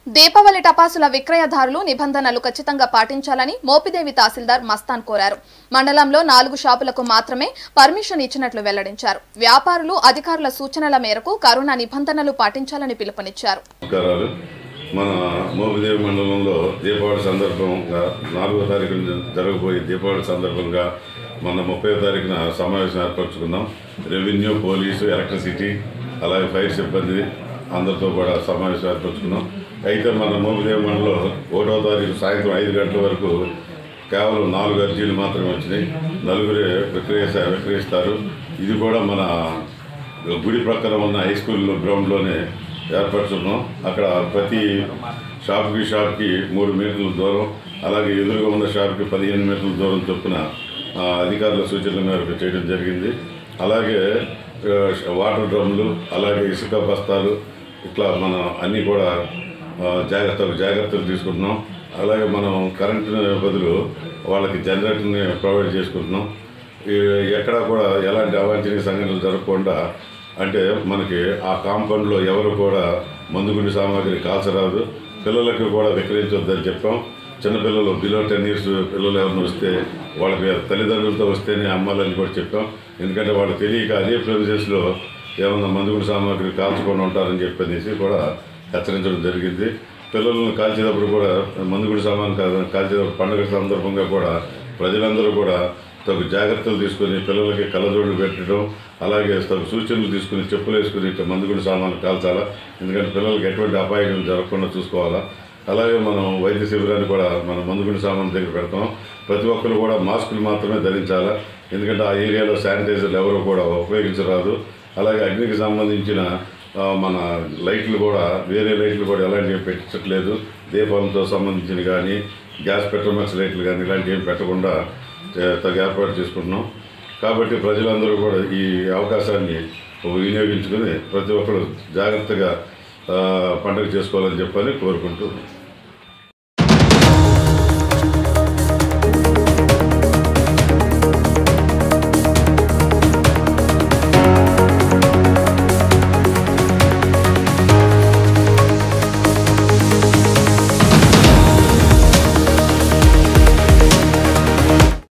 దీపావళి టపాసుల విక్రయదారులు నిబంధనలు ఖచ్చితంగా పాటించాలని మోపిదేవి తహసీల్దార్ మస్తాన్ కోరారు మండలంలో నాలుగు షాపులకు మాత్రమే పర్మిషన్ ఇచ్చినట్లు వెల్లడించారు వ్యాపారులు అధికారుల సూచనల మేరకు కరోనా నిబంధనలు పాటించాలని పిలుపునిచ్చారు నమస్కారాలు మన మోపిదేవి మండలంలో దీపావళి సందర్భంగా నాలుగో తారీఖున జరగబోయే దీపావళి సందర్భంగా మన ముప్పై తారీఖున సమావేశం ఏర్పరచుకున్నాం రెవెన్యూ పోలీసు ఎలక్ట్రిసిటీ అలాగే ఫైర్ సిబ్బంది అందరితో కూడా సమావేశం ఏర్పరచుకున్నాం అయితే మన మోపిదేవి మండలంలో ఒకటో తారీఖు సాయంత్రం ఐదు గంటల వరకు కేవలం నాలుగు అర్జీలు మాత్రమే వచ్చినాయి నలుగురే విక్రయ విక్రయిస్తారు ఇది కూడా మన గుడి ప్రక్కన ఉన్న హై స్కూల్ గ్రౌండ్లోనే ఏర్పరచున్నాం అక్కడ ప్రతి షాప్కి షాప్కి మూడు మీటర్ల దూరం అలాగే ఎదురుగా ఉన్న షాప్కి పదిహేను మీటర్ల దూరం చొప్పున ఆ, అధికారుల సూచనల మేరకు చేయడం జరిగింది అలాగే ఆ, వాటర్ డ్రమ్లు అలాగే ఇసుక బస్తాలు ఇట్లా మనం అన్నీ కూడా ఆ, జాగ్రత్త జాగ్రత్తలు తీసుకుంటున్నాం అలాగే మనం కరెంటు బదులు వాళ్ళకి జనరేటర్ని ప్రొవైడ్ చేసుకుంటున్నాం ఈ ఎక్కడా కూడా ఎలాంటి అవాంఛనీయ సంఘటనలు జరగకుండా అంటే మనకి ఆ కాంపౌండ్లో ఎవరు కూడా మందుగుండి సామాగ్రి కాల్చరాదు పిల్లలకు కూడా విక్రయించొద్దని చెప్పాం చిన్నపిల్లలు బిలో టెన్ ఇయర్స్ పిల్లలు ఎవరిని వస్తే వాళ్ళకి తల్లిదండ్రులతో వస్తేనే అమ్మాలని కూడా చెప్పాం ఎందుకంటే వాళ్ళు తెలియక అదే ప్రెమిసెస్లో ఏమన్నా మందుగుండి సామాగ్రి కాల్చకుండా ఉంటారని చెప్పనేసి కూడా హెచ్చరించడం జరిగింది పిల్లలను కాల్చేటప్పుడు కూడా మందుగుడి సామాన్ కా- కాల్చేటప్పుడు పండుగ సందర్భంగా కూడా ప్రజలందరూ కూడా తగు జాగ్రత్తలు తీసుకొని పిల్లలకి కళ్ళజోడులు పెట్టడం అలాగే తగు సూచనలు తీసుకుని చెప్పులు వేసుకుని ఇట్లా మందుగుడి సామాన్లు కాల్చాలా ఎందుకంటే పిల్లలకి ఎటువంటి అపాయం జరగకుండా చూసుకోవాలా అలాగే మనం వైద్య శిబిరాన్ని కూడా మన మందుగుండి సామాన్ దగ్గర పెడతాం ప్రతి ఒక్కరు కూడా మాస్కులు మాత్రమే ధరించాలా ఎందుకంటే ఆ ఏరియాలో శానిటైజర్లు ఎవరు కూడా ఉపయోగించరాదు అలాగే అగ్నికి సంబంధించిన ఆ, మన లైట్లు కూడా వేరే లైట్లు కూడా ఎలాంటివి పెట్టట్లేదు దీపాలతో సంబంధించిన కానీ గ్యాస్ పెట్రోమాక్స్ లైట్లు కానీ ఇలాంటివి ఏం పెట్టకుండా ఏ, తగు ఏర్పాటు చేసుకుంటున్నాం కాబట్టి ప్రజలందరూ కూడా ఈ అవకాశాన్ని వినియోగించుకుని ప్రతి ఒక్కరు జాగ్రత్తగా ఆ, పండుగ చేసుకోవాలని చెప్పని కోరుకుంటూ